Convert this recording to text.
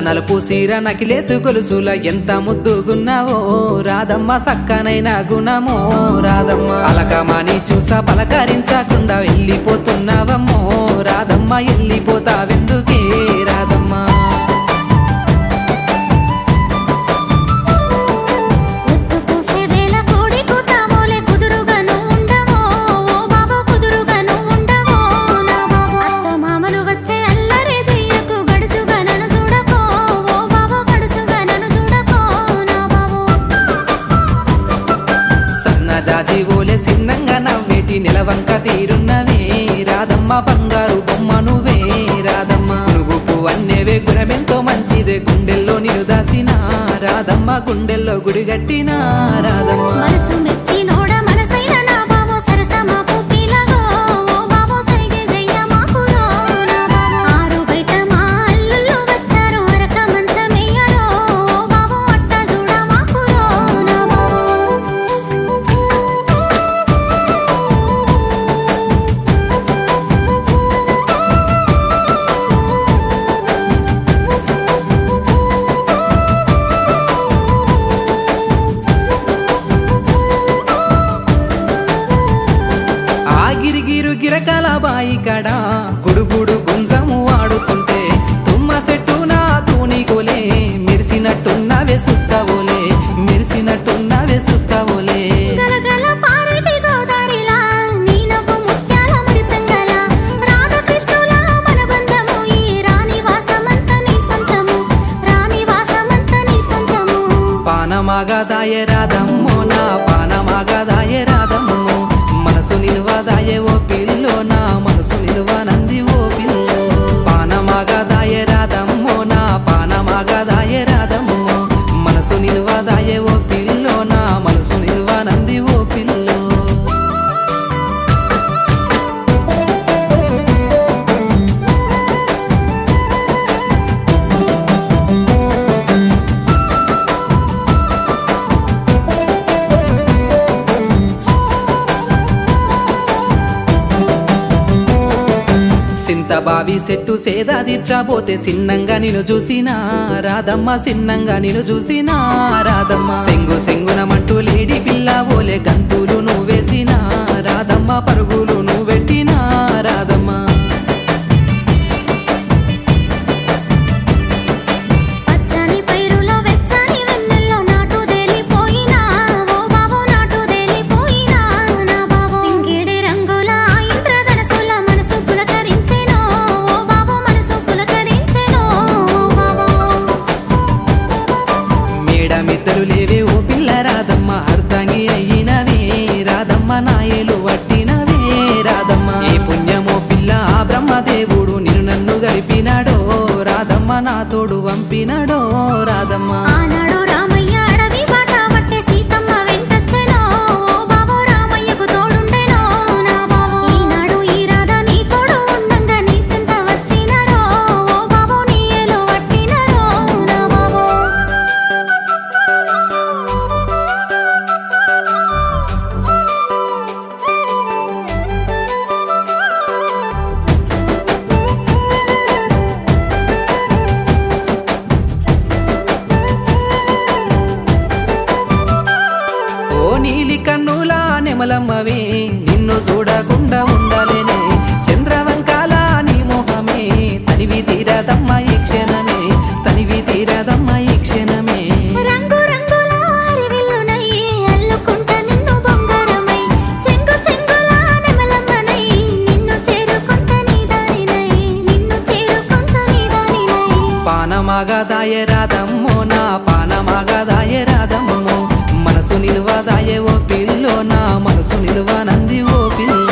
నలుపు సీర నకిలేసు గొలుసుల ఎంత ముద్దుగున్నావో రాధమ్మ సక్కనైన గుణమో రాధమ్మ అలకమాని చూసా పలకరించకుండా వెళ్ళిపోతున్నావమ్మో రాధమ్మ వెళ్ళిపోతావెందుకే రాధమ్మ ఒత్తు పూసే వేళ కోడి కూతామోలే కుదురుగాను ఉండవో ఓ బాబు కుదురుగాను ఉండవో నా బాబు అత్త మామలు వచ్చే అల్లరే చెయ్యకు గడుచుగా నన్ను చూడకో ఓ బాబు గడుచుగా నన్ను చూడకో నా బాబు సన్నజాజి ఓలే సిన్నంగా నవ్వేటి నిలవంక తీరున్నవే రాధమ్మ బంగారు బొమ్మ నువ్వే రాధమ్మ నువ్వు అన్నేవే గుణమెంతో మంచిదే గుండెల్లో నిన్ను దాసిన రాధమ్మ గుండెల్లో గుడిగట్టిన రాధమ్మ మనసు మెచ్చి నోడ మనసైన నా బాబు సరసమా పుట్టిలగో ఓ బాబు సైగే జయ్య మాకురో నా బాబు ఆరు బయట మా అల్లుళ్ళు వచ్చారు అరక మంచమేయరో ఓ బాబు అట్ట చూడ మాకురో నా బాబు ఆ గిరిగిరు గిరకల బాయి కడ గుడుగుడు గుంజము ఆడుతుంటే తుమ్మ చెట్టు నా తూని గోలే మెరిసినట్టున్నవే సుత్తవోలే మెరిసినట్టున్నవే సుత్తవోలే గలగల పారేటి గోదారిలా నీ నవ్వు ముత్యాల మురిపెంగల రాధకృష్ణుల మన బంధము ఈ రాణి వాసమంత నీ సొంతము రాణి వాసమంత నీ సొంతము పానమాగదాయే రాధమ్మో నా పానమాగదాయే రాధమ్మో మనసు నిలువదాయే ఓ పిల్లో నా మనసు నిలువనంది ఓ పిల్లో పానమాగదాయే రాధమ్మో నా పానమాగదాయే రాధమ్మో మనసు నిలువదాయే ఓ పిల్లో నా మనసు నిలువనంది ఓ పిల్లో సింత బావి సెట్టు సేద తీర్చబోతే సిన్నంగా నిన్ను చూసినా రాధమ్మ సిన్నంగా నిన్ను చూసినా రాధమ్మ సెంగు సెంగునమంటూ లేడి పిల్ల ఓలే గంతులు నువ్వేసినా రాధమ్మ పరుగులు నువ్వెట్టినా రాధమ్మ పచ్చని పైరులో వెచ్చని వెన్నెల్లో నాటు దేలిపోయినా ఓ బాబు నాటు దేలిపోయినా నా బాబు సింగిడి రంగుల ఇంద్రధనసుల మనసు పులకరించెనో ఓ బాబు మనసు పులకరించెనో ఓ బాబు మేడమిద్దరు లేవే ఓ పిల్ల రాధమ్మ అర్ధంగి అయ్యినవే రాధమ్మ నాయలు వట్టినవే రాధమ్మ ఏ పుణ్యమో పిల్ల ఆ బ్రహ్మదేవుడు నిన్ను నన్ను గడిపినాడో రాధమ్మ నా తోడు వంపినాడో రాధమ్మ ఆనాడు రామయ్య అడవి బాట పట్టే సీతమ్మ వెంటొచ్చెనో ఓ బాబు రామయ్యకు తోడుండెనో నా బాబు ఈనాడు ఈ రాధ నీ తోడు ఉండంగా నీ చెంత వచ్చినరో ఓ బాబు నీ ఏలు వట్టినరో నా బాబు ఓ నీలి కన్నుల నెమలమ్మవే నిన్ను చూడకుండా ఉండాలేనే చంద్రవంకాల నీ మొహమే తనివి తీరదమ్మ ఈ క్షణమే తనివి తీరదమ్మ ఈ క్షణమే రంగు రంగుల అరివిల్లునై అల్లుకుంట నిన్ను బొంగరమై చెంగు చెంగుల నెమలమ్మనై నిన్ను చేరుకుంట నీ దానినై నిన్ను చేరుకుంట నీ దానినై పానమాగదాయ రాధమ్మో నా పానమాగదాయ రాధమ్మో మనసు నిలువదాయ ఓ పిల్లో నా మనసు నిలువనంది ఓ పిల్లో